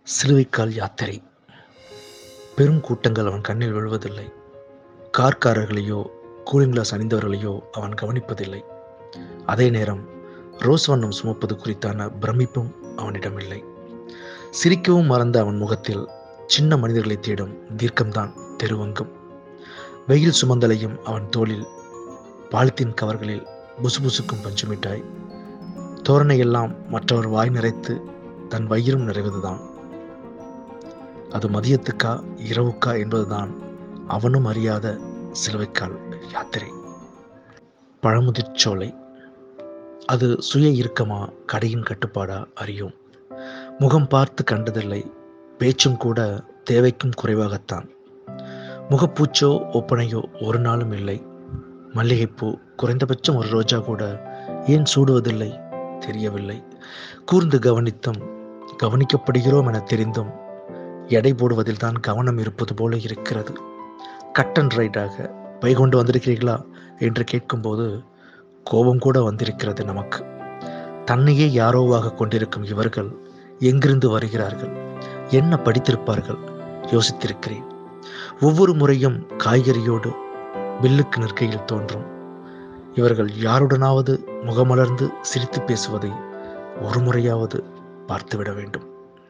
சிலுவைக்கால் யாத்திரை பெரும் கூட்டங்கள் அவன் கண்ணில் விழுவதில்லை கார்காரர்களையோ கூலிங் கிளாஸ் அணிந்தவர்களையோ அவன் கவனிப்பதில்லை அதே நேரம் ரோஸ் வண்ணம் சுமப்பது குறித்தான பிரமிப்பும் அவனிடமில்லை சிரிக்கவும் மறந்த அவன் முகத்தில் சின்ன மனிதர்களை தேடும் தீர்க்கம்தான் தெருவங்கும் வெயில் சுமந்தலையும் அவன் தோளில் பாலித்தீன் கவர்களில் புசுபுசுக்கும் பஞ்சு மிட்டாய் தோரணையெல்லாம் மற்றவர் வாய் நிறைத்து தன் வயிறும் நிறைவதுதான் அது மதியத்துக்கா இரவுக்கா என்பதுதான் அவனும் அறியாத சிலுவைக்கால் யாத்திரை பழமுதிர்ச்சோலை அது சுய இறுக்கமா கடையின் கட்டுப்பாடா அறியும் முகம் பார்த்து கண்டதில்லை பேச்சும் கூட தேவைக்கும் குறைவாகத்தான் முகப்பூச்சோ ஒப்பனையோ ஒரு நாளும் இல்லை மல்லிகைப்பூ குறைந்தபட்சம் ஒரு ரோஜா கூட ஏன் சூடுவதில்லை தெரியவில்லை கூர்ந்து கவனித்தும் கவனிக்கப்படுகிறோம் என தெரிந்தும் எடை போடுவதில் தான் கவனம் இருப்பது போல இருக்கிறது கட் அண்ட் ரைட்டாக பை கொண்டு வந்திருக்கிறீர்களா என்று கேட்கும்போது கோபம் கூட வந்திருக்கிறது நமக்கு தன்னையே யாரோவாக கொண்டிருக்கும் இவர்கள் எங்கிருந்து வருகிறார்கள் என்ன படித்திருப்பார்கள் யோசித்திருக்கிறேன் ஒவ்வொரு முறையும் காய்கறியோடு பில்லுக்கு நிற்கையில் தோன்றும் இவர்கள் யாருடனாவது முகமலர்ந்து சிரித்து பேசுவதை ஒரு முறையாவது பார்த்துவிட வேண்டும்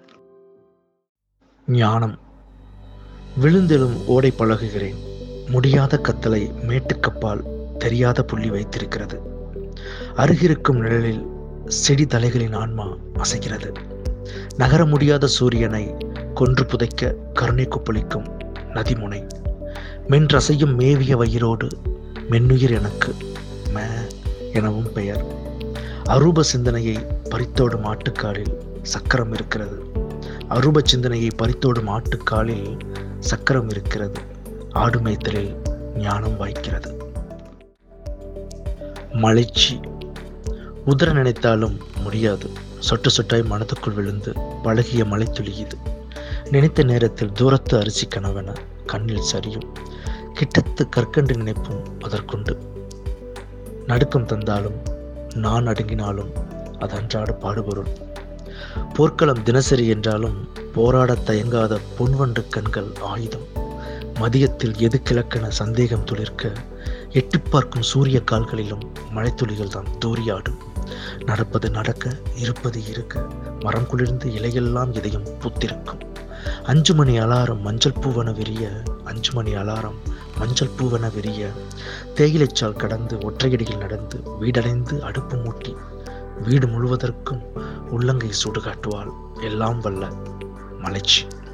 ஞானம் விழுந்தெழும் ஓடை பழகுகிறேன் முடியாத கத்தலை மேட்டுக்கப்பால் தெரியாத புள்ளி வைத்திருக்கிறது அருகிருக்கும் நிழலில் செடி தலைகளின் ஆன்மா அசைகிறது நகர முடியாத சூரியனை கொன்று புதைக்க கருணை கொப்பளிக்கும் நதிமுனை மென்றசையும் மேவிய வயிறோடு மென்னுயிர் எனக்கு மே எனவும் பெயர் அரூப சிந்தனையை பறித்தோடும் ஆட்டுக்காலில் சக்கரம் இருக்கிறது அரூப சிந்தனையை பறித்தோடும் ஆட்டுக்காலில் சக்கரம் இருக்கிறது ஆடு மேய்த்தலில் ஞானம் வாய்க்கிறது மலைச்சி உதற நினைத்தாலும் முடியாது சொட்டு சொட்டாய் மனதுக்குள் விழுந்து பழகிய மலை துளியுது நினைத்த நேரத்தில் தூரத்து அரிசி கனவென கண்ணில் சரியும் கிட்டத்து கற்கண்டு நினைப்பும் அதற்குண்டு நடுக்கம் தந்தாலும் நான் அடுங்கினாலும் அது அன்றாட பாடுபொருள் போர்க்களம் தினசரி என்றாலும் போராடத் தயங்காத பொன்வண்டு கண்கள் ஆயுதம் மதியத்தில் எது கிழக்கென சந்தேகம் துளிர்க்க எட்டி பார்க்கும் சூரிய கால்களிலும் மழைத்துளிகள் தான் தூரியாடும் நடப்பது நடக்க இருப்பது இருக்க மரம் குளிர்ந்து இலையெல்லாம் இதயம் பூத்திருக்கும் அஞ்சு மணி அலாரம் மஞ்சள் பூவன விரிய அஞ்சு மணி அலாரம் மஞ்சள் பூவன விரிய தேயிலைச்சால் கடந்து ஒற்றையடியில் நடந்து வீடடைந்து அடுப்பு மூட்டி வீடு முழுவதற்கும் உள்ளங்கை சுடு காட்டுவாள் எல்லாம் வல்ல மலைச்சி